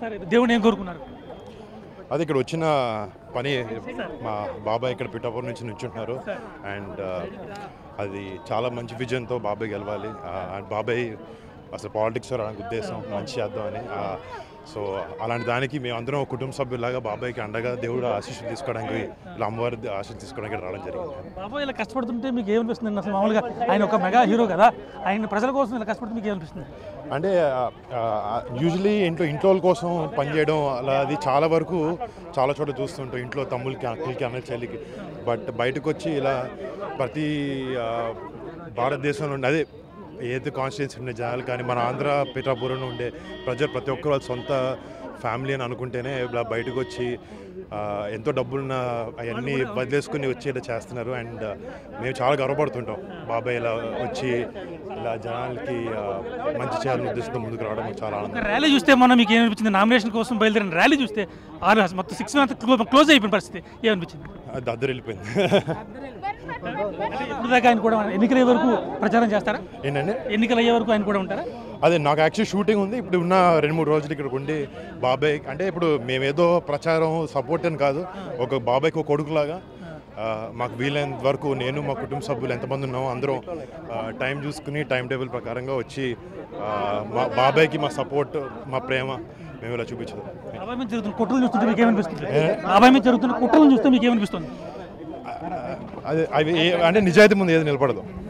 sir దేవుని ఏం కోరుకున్నారు అది ఇక్కడ వచ్చిన పని మా బాబాయ్ ఇక్కడ పిఠాపురం నుంచి నుంచుంటున్నారు అండ్ అది చాలా మంచి విజన్తో బాబాయ్ గెలవాలి అండ్ బాబాయ్ అసలు పాలిటిక్స్ రావడానికి ఉద్దేశం మంచి చేద్దామని సో అలాంటి దానికి మేము అందరం కుటుంబ సభ్యులాగా బాబాయ్కి అండగా దేవుడు ఆశీస్సులు తీసుకోవడానికి ఇలా అమ్మవారి ఆశీస్సులు తీసుకోవడానికి ఇక్కడ రావడం జరిగింది బాబాయ్ ఇలా కష్టపడుతుంటే మీకు ఏమనిపిస్తుంది అసలు మామూలుగా ఆయన ఒక మెగా హీరో కదా ఆయన ప్రజల కోసం ఇలా కష్టపడితే మీకు ఏమనిపిస్తుంది అంటే యూజువలీ ఇంట్లో ఇంట్లో వాళ్ళ కోసం పనిచేయడం అలా అది చాలా వరకు చాలా చోట్ల చూస్తుంటాం ఇంట్లో తమ్ముళ్ళకి అక్కలకి అన్న చెల్లికి బట్ బయటకు వచ్చి ఇలా ప్రతి ఆ, భారతదేశంలో ఉండే అదే ఏదైతే కాన్స్టిట్యున్సీ ఉండే జనాలు కానీ మన ఆంధ్ర పిఠాపురంలో ఉండే ప్రజలు ప్రతి ఒక్కరు వాళ్ళ సొంత ఫ్యామిలీ అని అనుకుంటేనే ఇలా బయటకు వచ్చి ఆ, ఎంతో డబ్బులున్న అవన్నీ వదిలేసుకుని వచ్చి ఇలా చేస్తున్నారు అండ్ మేము చాలా గర్వపడుతుంటాం బాబాయ్ ఇలా వచ్చి ఇలా జనాలకి ఆ, మంచి చేయాలని ఉద్దేశంతో ముందుకు రావడం మాకు చాలా ఆనందం ఒక ర్యాలీ చూస్తే మొన్న మీకు ఏమనిపించింది నామినేషన్ కోసం బయలుదేరిన ర్యాలీ చూస్తే ఆరు మొత్తం సిక్స్ మంత్ క్లోజ్ అయిపోయిన పరిస్థితి ఏమనిపించింది అది దద్దరు వెళ్ళిపోయింది ఇప్పుడు దాకా ఆయన కూడా ఎన్నికల అయ్యే వరకు ప్రచారం చేస్తారా ఏంటంటే ఎన్నికలు అయ్యే వరకు ఆయన కూడా ఉంటారా అదే నాకు యాక్చువల్ షూటింగ్ ఉంది ఇప్పుడు ఉన్న రెండు మూడు రోజులు ఇక్కడ ఉండి బాబాయ్ అంటే ఇప్పుడు మేమేదో ప్రచారం సపోర్ట్ అని కాదు ఒక బాబాయ్కి ఒక కొడుకులాగా ఆ, మాకు వీలైనంత వరకు నేను మా కుటుంబ సభ్యులు ఎంతమంది ఉన్నామో అందరం టైం చూసుకుని టైం టేబుల్ ప్రకారంగా వచ్చి ఆ, మా బాబాయ్కి మా సపోర్ట్ మా ప్రేమ మేము ఇలా చూపించదు బాబాయ్ మీద జరుగుతున్న కుట్రలు చూస్తుంటే మీకు ఏమనిపిస్తుంది బాబాయ్ మీద జరుగుతున్న కుట్రలు చూస్తే మీకు ఏమనిపిస్తుంది అది అవి ఏ- అంటే నిజాయితీ ముందు ఏది నిలబడదు